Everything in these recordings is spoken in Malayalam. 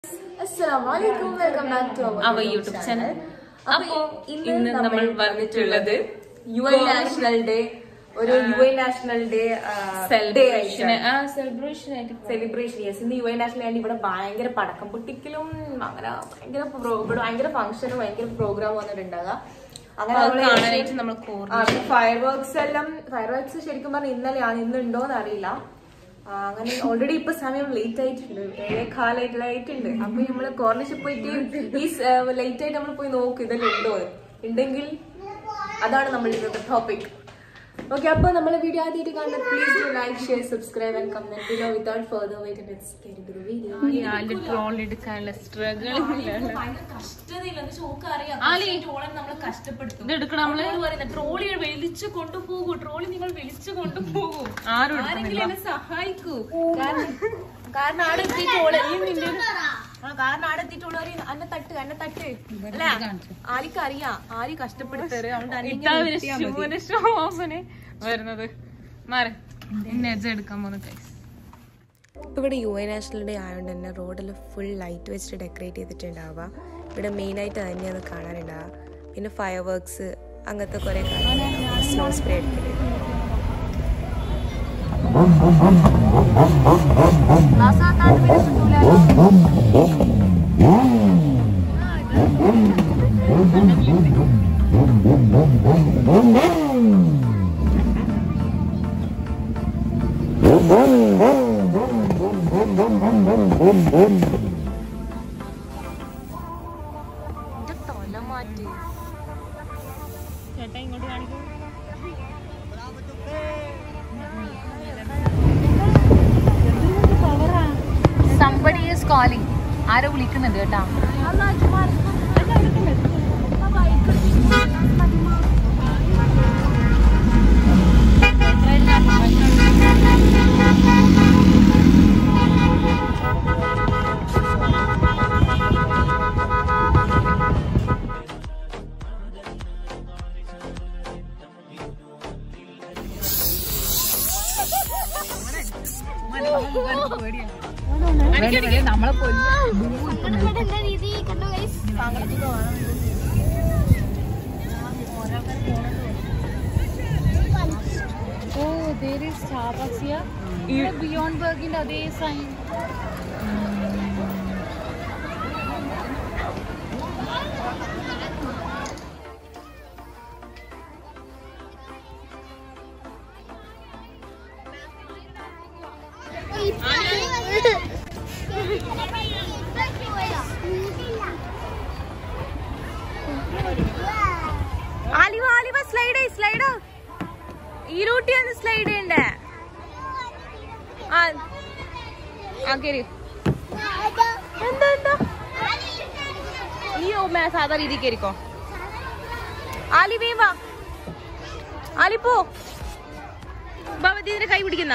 അസ്സലാമലൈക്കും welcome back to our YouTube channel അപ്പോ ഇന്ന് നമ്മൾ വന്നിട്ടുള്ളത് യു എൻ നാഷണൽ ഡേ ഒരു U N national day celebration celebration ആയിട്ട് സെലിബ്രേഷൻ യെസ് ഇന്ന് യു എൻ നാഷണൽ ആയിട്ട് ഇവിടെ ഭയങ്കര പടക്കം പൊട്ടിക്കലും അങ്ങനെ ഭയങ്കര pro- ഇവിടെ ഭയങ്കര ഫംഗ്ഷനും ഭയങ്കര പ്രോഗ്രാം വന്നിട്ടുണ്ടാകാം അങ്ങനെ അത് നമ്മള് കാണാനായിട്ട് നമ്മൾ കോർ ഫയർ വർക്ക്സ് എല്ലാം ഫയർ വർക്ക്സ് ശരിക്കും പറഞ്ഞാൽ ഇന്നലെയാണ് ഇന്ന് ഉണ്ടോന്ന് അറിയില്ല ആ, അങ്ങനെ ഓൾറെഡി ഇപ്പൊ സമയം ലേറ്റ് ആയിട്ടുണ്ട് ഏഴേ കാലായിട്ടുണ്ട് അപ്പൊ നമ്മള് കോർണർഷിപ്പ് പോയിട്ട് ഈ ലേറ്റ് ആയിട്ട് നമ്മൾ പോയി നോക്കും ഇതെല്ലാം ഉണ്ടോ എന്ന്. ഉണ്ടെങ്കിൽ അതാണ് നമ്മൾ ഇന്നത്തെ ടോപ്പിക് ഓക്കെ അപ്പൊ നമ്മളെ വീഡിയോ ആദ്യമായിട്ട് കാണുന്നത് please do like share subscribe and comment below without further wait let's get to the video troll എടുക്കാനുള്ള സ്ട്രഗിൾ ഇത് എടുക്കണം നമ്മള് ട്രോളി വലിച്ചു കൊണ്ടുപോകൂ ട്രോളി നിങ്ങൾ വലിച്ചു കൊണ്ടുപോകൂ ആരും ആരെങ്കിലും എന്നെ സഹായിക്കൂ കാരണം കാരണം ആടെ എത്തിയിട്ടോള് ആ, കാരണം ആടെ എത്തിയിട്ടോള് പറയും അന്നെ തട്ട് അന്നെ തട്ട് അല്ല ആലിക്ക് അറിയാം ആര് കഷ്ടപ്പെടുത്തറ് അതുകൊണ്ട് അന്നെ ഇതാ ഒരു ശിവന് ശോഭന് വരുന്നത് മാറി നെജ എടുക്കാൻ പോകുന്ന കൈസ് ഇപ്പോൾ ഇവിടെ യു എ നാഷണൽ ഡേ ആയതുകൊണ്ട് തന്നെ റോഡിൽ ഫുൾ ലൈറ്റ് വെച്ചിട്ട് ഡെക്കറേറ്റ് ചെയ്തിട്ടുണ്ടാവുക ഇവിടെ മെയിനായിട്ട് തന്നെയാണ് കാണാനുണ്ടാവുക പിന്നെ ഫയർ വർക്ക്സ് അങ്ങനത്തെ കുറേ കാര്യങ്ങൾ സ്നോ സ്പ്രേ എടുക്കല് ചേട്ടാ ഇങ്ങോട്ട് കാണിക്കൂ സംബഡി ഈസ് കോളിംഗ് ആരോ വിളിക്കുന്നുണ്ട് കേട്ടാ നമ്മളെ ഓ there is Starbucks here. ഇവിടെ ബിയോണ്ട് ബർഗിന്റെ അതേ സൈൻ ആലിവ ആലിവ സ്ലൈഡ് സ്ലൈഡ് ഈരൂട്ടി ഒന്ന് സ്ലൈഡ് ചെയ്യണ്ടേ ആ ആ കേറി എന്താ എന്താ നീ ഓ, മേ സാധാ രീതി കയറിക്കോ ആലി വേം വാ ആലി പോ ബാബത്തി ഇതിന്റെ കൈ പിടിക്കുന്ന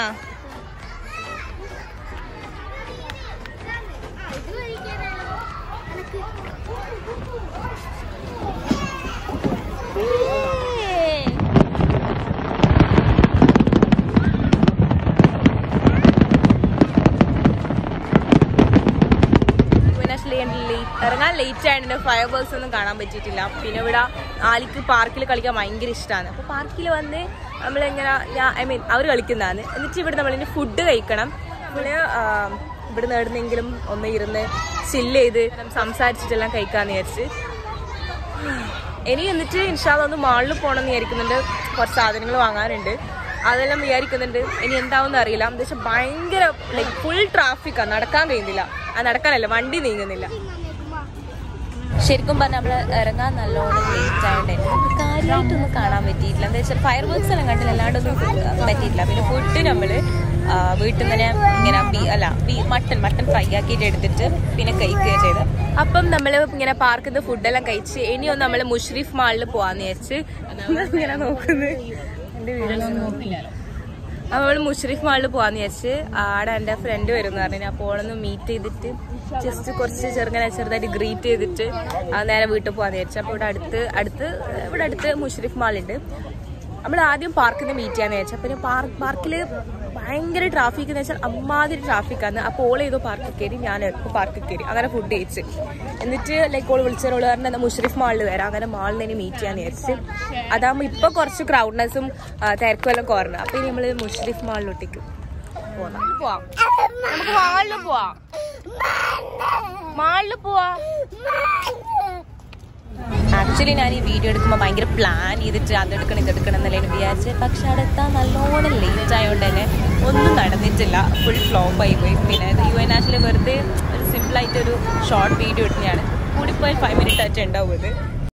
ഇറങ്ങാൻ ലേറ്റ് ആയതുകൊണ്ട് ഫയർ വർക്ക്സ് ഒന്നും കാണാൻ പറ്റിയിട്ടില്ല പിന്നെ ഇവിടെ ആലിക്ക് പാർക്കിൽ കളിക്കാൻ ഭയങ്കര ഇഷ്ടമാണ് അപ്പോൾ പാർക്കിൽ വന്ന് നമ്മളിങ്ങനെ ഞാൻ ഐ മീൻ അവർ കളിക്കുന്നതാണ് എന്നിട്ട് ഇവിടെ നമ്മളിന് ഫുഡ് കഴിക്കണം നമ്മൾ ഇവിടെ നേടുന്നെങ്കിലും ഒന്ന് ഇരുന്ന് ചില്ല് ചെയ്ത് സംസാരിച്ചിട്ടെല്ലാം കഴിക്കാമെന്ന് വിചാരിച്ച് ഇനി എന്നിട്ട് ഇൻഷാല്ല ഒന്ന് മാളിൽ പോകണം എന്ന് വിചാരിക്കുന്നുണ്ട് കുറച്ച് സാധനങ്ങൾ വാങ്ങാനുണ്ട് അതെല്ലാം വിചാരിക്കുന്നുണ്ട് ഇനി എന്താവുമെന്ന് അറിയില്ല എന്താ വെച്ചാൽ ഭയങ്കര ലൈക്ക് ഫുൾ ട്രാഫിക്കാണ് നടക്കാൻ കഴിയുന്നില്ല ആ നടക്കാനല്ല വണ്ടി നീങ്ങുന്നില്ല ശരിക്കും പറഞ്ഞാൽ നമ്മൾ ഇറങ്ങാൻ നല്ലോണം ലേറ്റ് ആയതുകൊണ്ട് തന്നെ നമുക്ക് കാര്യമായിട്ടൊന്നും കാണാൻ പറ്റിയിട്ടില്ല എന്താ വെച്ചാൽ ഫയർ വർക്ക്സ് എല്ലാം കണ്ടില്ല അല്ലാണ്ടൊന്നും പറ്റിയിട്ടില്ല പിന്നെ ഫുഡ് നമ്മൾ വീട്ടിൽ നിന്ന് തന്നെ ഇങ്ങനെ ബീ അല്ല ബീ മട്ടൺ മട്ടൺ ഫ്രൈ ആക്കിയിട്ട് എടുത്തിട്ട് പിന്നെ കഴിക്കുകയും ചെയ്ത് അപ്പം നമ്മൾ ഇങ്ങനെ പാർക്കിൽ നിന്ന് ഫുഡെല്ലാം കഴിച്ച് ഇനിയൊന്ന് നമ്മൾ മുഷ്രീഫ് മാളിൽ പോവാന്ന് വിചാരിച്ച് ഇങ്ങനെ നോക്കുന്നത് എൻ്റെ വീഡിയോ അവൾ മുഷറീഫ് മാളിൽ പോവാന്ന് വിചാരിച്ച് ആടെ എൻ്റെ ഫ്രണ്ട് വരും എന്ന് പറഞ്ഞു അപ്പോൾ ഓളൊന്ന് മീറ്റ് ചെയ്തിട്ട് ജസ്റ്റ് കുറച്ച് ചെറുങ്ങനെ ചെറുതായിട്ട് ഗ്രീറ്റ് ചെയ്തിട്ട് ആ നേരെ വീട്ടിൽ പോകാന്ന് വിചാരിച്ചു അപ്പോൾ ഇവിടെ അടുത്ത് അടുത്ത് ഇവിടെ അടുത്ത് മുഷറീഫ് മാളുണ്ട് നമ്മൾ ആദ്യം പാർക്കിൽ നിന്ന് മീറ്റ് ചെയ്യാന്ന് വിചാരിച്ചു പിന്നെ പാർക്ക് പാർക്കിൽ ഭയങ്കര ട്രാഫിക് എന്ന് വെച്ചാൽ അമ്മാതിരി ട്രാഫിക്കാണ് അപ്പോൾ ഓൾ ഏതോ പാർക്കിൽ കയറി ഞാൻ ഇപ്പോൾ പാർക്കിൽ കയറി അങ്ങനെ ഫുഡ് കഴിച്ച് എന്നിട്ട് ലൈക്ക് ഓൾ വിളിച്ചോള് പറഞ്ഞ മുഷറിഫ് മാളിൽ വരാം അങ്ങനെ മാളിൽ ഇനി മീറ്റ് ചെയ്യാൻ വിചാരിച്ച് അതാകുമ്പോൾ ഇപ്പോൾ കുറച്ച് ക്രൗഡ്നെസ്സും തിരക്കും എല്ലാം കുറഞ്ഞു അപ്പോൾ ഇനി നമ്മൾ മുഷറിഫ് മാളിലോട്ടേക്ക് പോവാം പോവാം നമുക്ക് മാളിൽ പോവാം മാളിൽ പോവാം ആക്ച്വലി ഞാൻ ഈ വീഡിയോ എടുക്കുമ്പോൾ ഭയങ്കര പ്ലാൻ ചെയ്തിട്ട് അതെടുക്കണം ഇതെടുക്കണം എന്നല്ലേ വിചാരിച്ചത് പക്ഷെ അവിടെ എത്താൻ നല്ലോണം ലേറ്റ് ആയതുകൊണ്ട് തന്നെ ഒന്നും നടന്നിട്ടില്ല ഫുൾ ഫ്ലോപ്പ് ആയി പോയി പിന്നെ ഇത് യു എൻ നാഷണൽ വെറുതെ ഒരു സിമ്പിളായിട്ട് ഒരു ഷോർട്ട് വീഡിയോ ഇടുന്നതാണ് കൂടിപ്പോയി ഫൈവ് മിനിറ്റ് ആയിട്ട് ഉണ്ടാവും ഇത്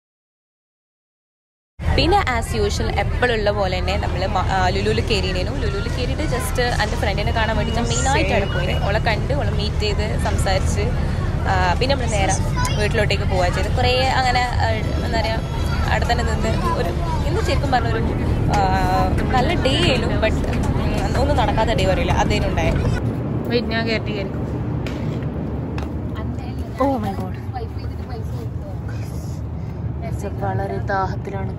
പിന്നെ ആസ് യൂഷ്വൽ എപ്പോഴുള്ള പോലെ തന്നെ നമ്മൾ ലുലുല് കയറിയിരുന്നു ലുലുല് കയറിയിട്ട് ജസ്റ്റ് എൻ്റെ ഫ്രണ്ടിനെ കാണാൻ വേണ്ടി ഞാൻ മെയിനായിട്ടാണ് പോയത് ഓളെ കണ്ട് ഓളെ മീറ്റ് ചെയ്ത് സംസാരിച്ച് ആ, പിന്നെ നമ്മൾ നേരെ വീട്ടിലോട്ടേക്ക് പോവുക ചെയ്ത് കുറേ അങ്ങനെ ആ, എന്താ പറയുക അവിടെ തന്നെ നിന്ന് ഒരു ഇന്ന് ശരിക്കും പറഞ്ഞൊരു ആ, നല്ല ഡേ ആയിരുന്നു ബട്ട് ഒന്നും നടക്കാത്ത ഡേ പറയില്ല അതേനും ഉണ്ടായത് വെയിറ്റ് ഞാൻ കയറ്റി കയറിക്കും ഓ മൈ ഗോഡ് വളരെ ദാഹത്തിലാണ്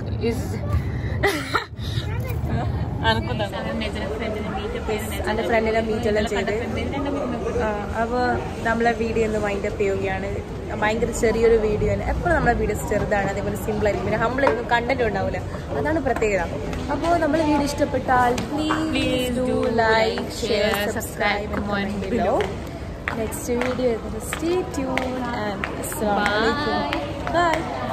എൻ്റെ ഫ്രണ്ടിനെ മീറ്റ് എല്ലാം ചെയ്ത് അപ്പോൾ നമ്മളെ വീഡിയോ ഒന്ന് വൈൻഡ് അപ്പ് ചെയ്യുകയാണ് ഭയങ്കര ചെറിയൊരു വീഡിയോ ആണ് എപ്പോഴും നമ്മളെ വീഡിയോസ് ചെറുതാണ് അതേപോലെ സിമ്പിൾ ആയിരിക്കും പിന്നെ നമ്മൾ കണ്ടന്റ് ഉണ്ടാവില്ല അതാണ് പ്രത്യേകത അപ്പോൾ നമ്മളെ വീഡിയോ ഇഷ്ടപ്പെട്ടാൽ please do like share subscribe comment below next video stay tune and by